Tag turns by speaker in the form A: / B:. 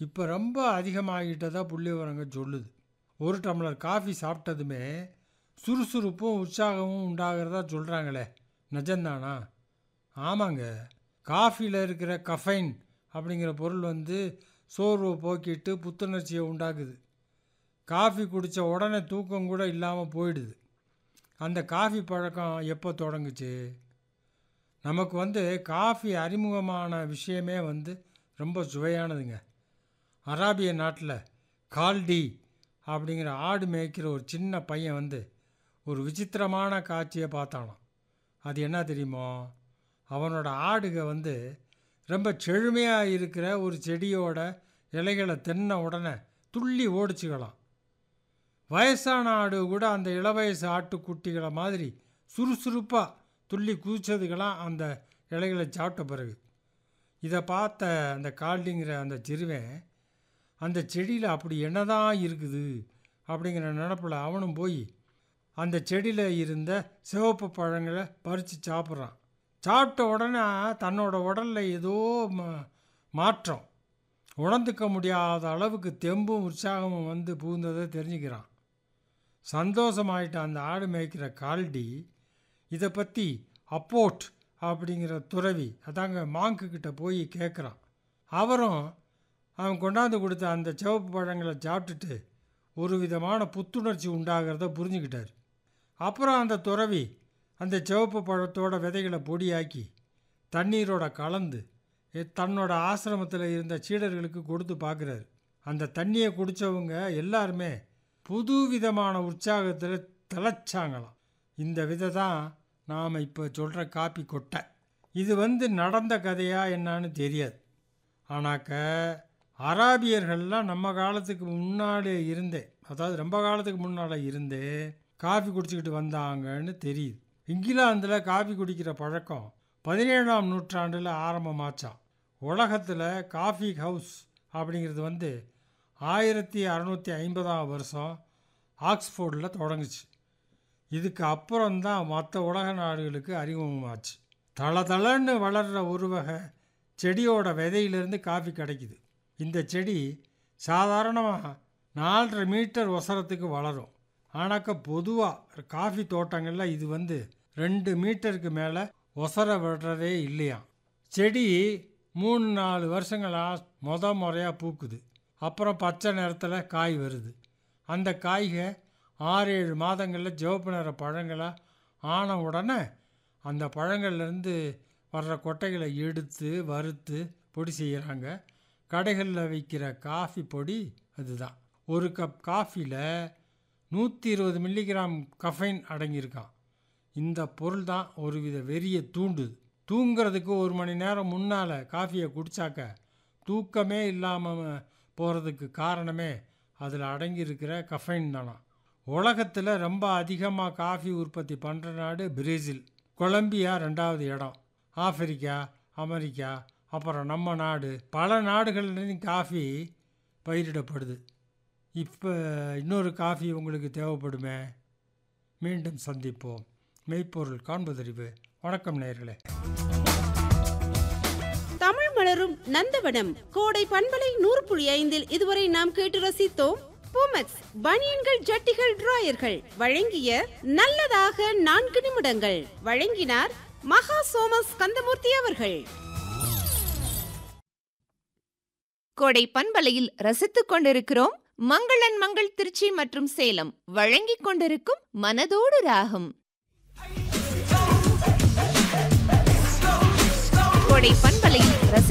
A: இப்போ ரொம்ப அதிகமாகிட்டதா புள்ளி விவரங்க சொல்லுது ஒரு டம்ளர் காஃபி சாப்பிட்டதுமே சுறுசுறுப்பும் உற்சாகமும் உண்டாகிறதா சொல்கிறாங்களே நிஜம்தானா ஆமாங்க காஃபியில் இருக்கிற கஃபைன் அப்படிங்கிற பொருள் வந்து சோர்வை போக்கிட்டு புத்துணர்ச்சியை உண்டாக்குது காஃபி குடித்த உடனே தூக்கம் கூட இல்லாமல் போயிடுது அந்த காஃபி பழக்கம் எப்போ தொடங்குச்சு நமக்கு வந்து காஃபி அறிமுகமான விஷயமே வந்து ரொம்ப சுவையானதுங்க அராபிய நாட்டில் கால்டி அப்படிங்கிற ஆடு மேய்க்கிற ஒரு சின்ன பையன் வந்து ஒரு விசித்திரமான காட்சியை பார்த்தானாம் அது என்ன தெரியுமோ அவனோட ஆடுக வந்து ரொம்ப செழுமையாக இருக்கிற ஒரு செடியோட இலைகளை தென்ன உடனே துள்ளி ஓடிச்சுக்கலாம் வயசான ஆடு கூட அந்த இளவயசு ஆட்டுக்குட்டிகளை மாதிரி சுறுசுறுப்பாக துள்ளி குதிச்சதுக்கெல்லாம் அந்த இலைகளை சாப்பிட்ட பிறகு இதை பார்த்த அந்த கால்டிங்கிற அந்த சிறுவன் அந்த செடியில் அப்படி என்னதான் இருக்குது அப்படிங்கிற நினப்பில் அவனும் போய் அந்த செடியில் இருந்த சிவப்பு பழங்களை பறித்து சாப்பிட்றான் சாப்பிட்ட உடனே தன்னோட உடலில் ஏதோ மா- மாற்றம் உணர்ந்துக்க முடியாத அளவுக்கு தெம்பும் உற்சாகமும் வந்து புகுந்ததை தெரிஞ்சுக்கிறான் சந்தோஷமாயிட்ட அந்த ஆடு மேய்க்கிற கால்டி இதை பற்றி அப்போட் அப்படிங்கிற துறவி அதாங்க மாங்கு கிட்ட போய் கேட்குறான் அவரும் அவன் கொண்டாந்து கொடுத்த அந்த சிவப்பு பழங்களை சாப்பிட்டுட்டு ஒரு விதமான புத்துணர்ச்சி உண்டாகிறத புரிஞ்சுக்கிட்டார் அப்புறம் அந்த துறவி அந்த சிவப்பு பழத்தோட விதைகளை பொடியாக்கி தண்ணீரோட கலந்து எ- தன்னோட ஆசிரமத்தில் இருந்த சீடர்களுக்கு கொடுத்து பார்க்குறாரு அந்த தண்ணியை குடித்தவங்க எல்லாருமே புது விதமான உற்சாகத்தில் திளைச்சாங்களாம் இந்த விதை தான் நாம் இப்போ சொல்கிற காப்பி கொட்டை இது வந்து நடந்த கதையா என்னன்னு தெரியாது ஆனாக்க அராபியர்கள்லாம் நம்ம காலத்துக்கு முன்னாடி இருந்தே அதாவது ரொம்ப காலத்துக்கு முன்னால் இருந்தே காஃபி குடிச்சிக்கிட்டு வந்தாங்கன்னு தெரியுது இங்கிலாந்தில் காஃபி குடிக்கிற பழக்கம் பதினேழாம் நூற்றாண்டில் ஆரம்பமாச்சாம் உலகத்தில் காஃபி ஹவுஸ் அப்படிங்கிறது வந்து ஆயிரத்தி அறநூற்றி ஐம்பதாம் வருஷம் ஆக்ஸ்ஃபோர்டில் தொடங்குச்சு இதுக்கு அப்புறம்தான் மற்ற உலக நாடுகளுக்கு அறிமுகமாச்சு தளதளன்னு வளர்கிற ஒரு வகை செடியோட விதையிலேருந்து காஃபி கிடைக்குது இந்த செடி சாதாரணமாக நாலரை மீட்டர் ஒசரத்துக்கு வளரும் ஆனாக்க பொதுவாக காஃபி தோட்டங்களில் இது வந்து ரெண்டு மீட்டருக்கு மேலே ஒசர விடுறதே இல்லையாம் செடி மூணு நாலு வருஷங்களாக முத முறையாக பூக்குது அப்புறம் பச்சை நிறத்தில் காய் வருது அந்த காய்க ஆறு ஏழு மாதங்களில் சிவப்பு நிற பழங்களாக ஆன உடனே அந்த பழங்கள்லேருந்து வர்ற கொட்டைகளை எடுத்து வறுத்து பொடி செய்கிறாங்க கடைகளில் விற்கிற காஃபி பொடி அதுதான் ஒரு கப் காஃபியில் நூற்றி இருபது மில்லிகிராம் கஃபைன் அடங்கியிருக்கான் இந்த பொருள் தான் ஒருவித வெறியை தூண்டுது தூங்கிறதுக்கு ஒரு மணி நேரம் முன்னால் காஃபியை குடித்தாக்க தூக்கமே இல்லாமல் போகிறதுக்கு காரணமே அதில் அடங்கியிருக்கிற கஃபைன் தானா உலகத்தில் ரொம்ப அதிகமாக காஃபி உற்பத்தி பண்ணுற நாடு பிரேசில் கொலம்பியா ரெண்டாவது இடம் ஆப்பிரிக்கா அமெரிக்கா அப்புறம் நம்ம நாடு பல நாடுகள்லையும் காஃபி பயிரிடப்படுது இப்போ இன்னொரு காஃபி உங்களுக்கு தேவைப்படுமே மீண்டும் சந்திப்போம் மெய்ப்பொருள் காண்பதறிவு வணக்கம் நேயர்களே
B: தமிழ் மலரும் நந்தவனம் கோடை பண்பலை நூறு புள்ளி ஐந்தில் இதுவரை நாம் கேட்டு ரசித்தோம் பூமெக்ஸ் பனியன்கள் ஜட்டிகள் டிராயர்கள் வழங்கிய நல்லதாக நான்கு நிமிடங்கள் வழங்கினார் மகா சோமஸ் கந்தமூர்த்தி அவர்கள்
C: கோடை பண்பலையில் ரசித்துக் கொண்டிருக்கிறோம் மங்களன் மங்கள் திருச்சி மற்றும் சேலம் வழங்கிக் கொண்டிருக்கும் மனதோடு ராகம் கோடை பண்பலை